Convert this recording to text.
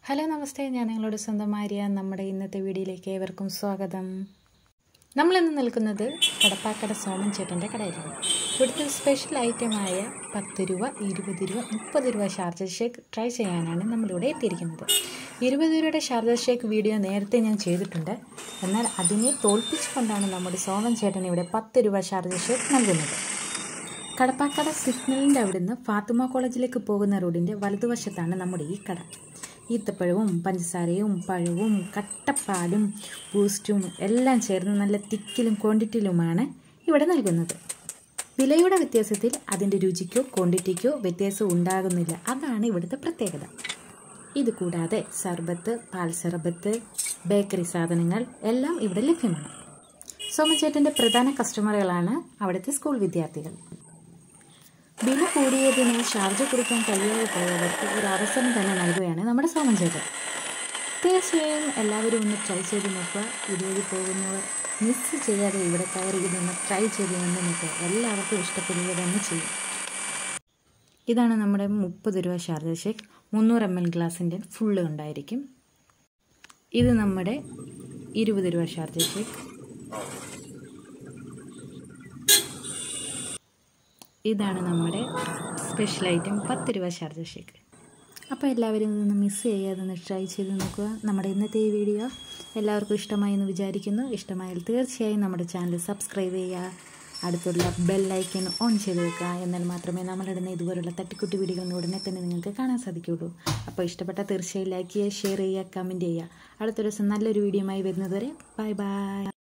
hello നമസ്തേ ഞാൻ നിങ്ങളോട് സ്വന്തം ആര്യ നമ്മുടെ ഇന്നത്തെ വീഡിയോയിലേക്ക് ഏവർക്കും സ്വാഗതം നമ്മളിന്ന് നിൽക്കുന്നത് കടപ്പാക്കട സോമൻ ചേട്ടൻ്റെ കടയിലാണ് ഇവിടുത്തെ സ്പെഷ്യൽ ഐറ്റമായ പത്ത് രൂപ ഇരുപത് രൂപ മുപ്പത് രൂപ ഷാർജ ഷേക്ക് ട്രൈ ചെയ്യാനാണ് നമ്മളിവിടെ എത്തിയിരിക്കുന്നത് ഇരുപത് രൂപയുടെ ഷാർജ ഷേക്ക് വീഡിയോ നേരത്തെ ഞാൻ ചെയ്തിട്ടുണ്ട് എന്നാൽ അതിനെ തോൽപ്പിച്ചുകൊണ്ടാണ് നമ്മുടെ സോമൻ ചേട്ടൻ ഇവിടെ പത്ത് രൂപ ഷാർജ ഷേക്ക് നൽകുന്നത് കടപ്പാക്കട സിഗ്നലിൻ്റെ അവിടുന്ന് ഫാത്തിമ കോളേജിലേക്ക് പോകുന്ന റോഡിൻ്റെ വലതുവശത്താണ് നമ്മുടെ ഈ കട ഈത്തപ്പഴവും പഞ്ചസാരയും പഴവും കട്ടപ്പാലും ബൂസ്റ്റും എല്ലാം ചേർന്ന് നല്ല തിക്കിലും ക്വാണ്ടിറ്റിയിലുമാണ് ഇവിടെ നൽകുന്നത് വിലയുടെ വ്യത്യാസത്തിൽ അതിൻ്റെ രുചിക്കോ ക്വാണ്ടിറ്റിക്കോ വ്യത്യാസം ഉണ്ടാകുന്നില്ല അതാണ് ഇവിടുത്തെ പ്രത്യേകത ഇതുകൂടാതെ സർബത്ത് പാൽ സർബത്ത് ബേക്കറി സാധനങ്ങൾ എല്ലാം ഇവിടെ ലഭ്യമാണ് സോമചേട്ടൻ്റെ പ്രധാന കസ്റ്റമറുകളാണ് അവിടുത്തെ സ്കൂൾ വിദ്യാർത്ഥികൾ വില കൂടിയതിന് ഷാർജ കൊടുക്കാൻ കഴിയാതെ പോയവർക്ക് ഒരു അവസരം തന്നെ നൽകുകയാണ് നമ്മുടെ സോമൻ ചേട്ടൻ തീർച്ചയായും എല്ലാവരും ഒന്ന് ട്രൈ ചെയ്ത് നോക്കുക ഇതുവഴി പോകുന്നവർ മിസ് ചെയ്യാതെ ഇവിടെ കയറി നിന്ന് ട്രൈ ചെയ്ത് നിന്ന് നോക്കുക എല്ലാവർക്കും ഇഷ്ടപ്പെടുക തന്നെ ചെയ്യും ഇതാണ് നമ്മുടെ മുപ്പത് രൂപ ഷാർജ ഷേക്ക് മുന്നൂറ് എം എൽ ഗ്ലാസിൻ്റെ ഫുള്ള് ഉണ്ടായിരിക്കും ഇത് നമ്മുടെ ഇരുപത് രൂപ ഷാർജ ഷേക്ക് ഇതാണ് നമ്മുടെ സ്പെഷ്യൽ ഐറ്റം പത്ത് രൂപ ഷാർജ ഷേക്ക് അപ്പോൾ എല്ലാവരും ഇതൊന്ന് മിസ് ചെയ്യാതെ ഒന്ന് ട്രൈ ചെയ്ത് നോക്കുക നമ്മുടെ ഇന്നത്തെ ഈ വീഡിയോ എല്ലാവർക്കും ഇഷ്ടമായി എന്ന് വിചാരിക്കുന്നു ഇഷ്ടമായാൽ തീർച്ചയായും നമ്മുടെ ചാനൽ സബ്സ്ക്രൈബ് ചെയ്യുക അടുത്തുള്ള ബെല്ലൈക്കൻ ഓൺ ചെയ്ത് വെക്കുക എന്നാൽ മാത്രമേ നമ്മളിടുന്ന ഇതുപോലുള്ള തട്ടിക്കുട്ടി വീഡിയോകൾ ഉടനെ തന്നെ നിങ്ങൾക്ക് കാണാൻ സാധിക്കുകയുള്ളൂ അപ്പോൾ ഇഷ്ടപ്പെട്ട തീർച്ചയായും ലൈക്ക് ചെയ്യുക ഷെയർ ചെയ്യുക കമൻറ്റ് ചെയ്യുക അടുത്ത ദിവസം നല്ലൊരു വീഡിയോയുമായി വരുന്നതുവരെ ബൈ ബൈ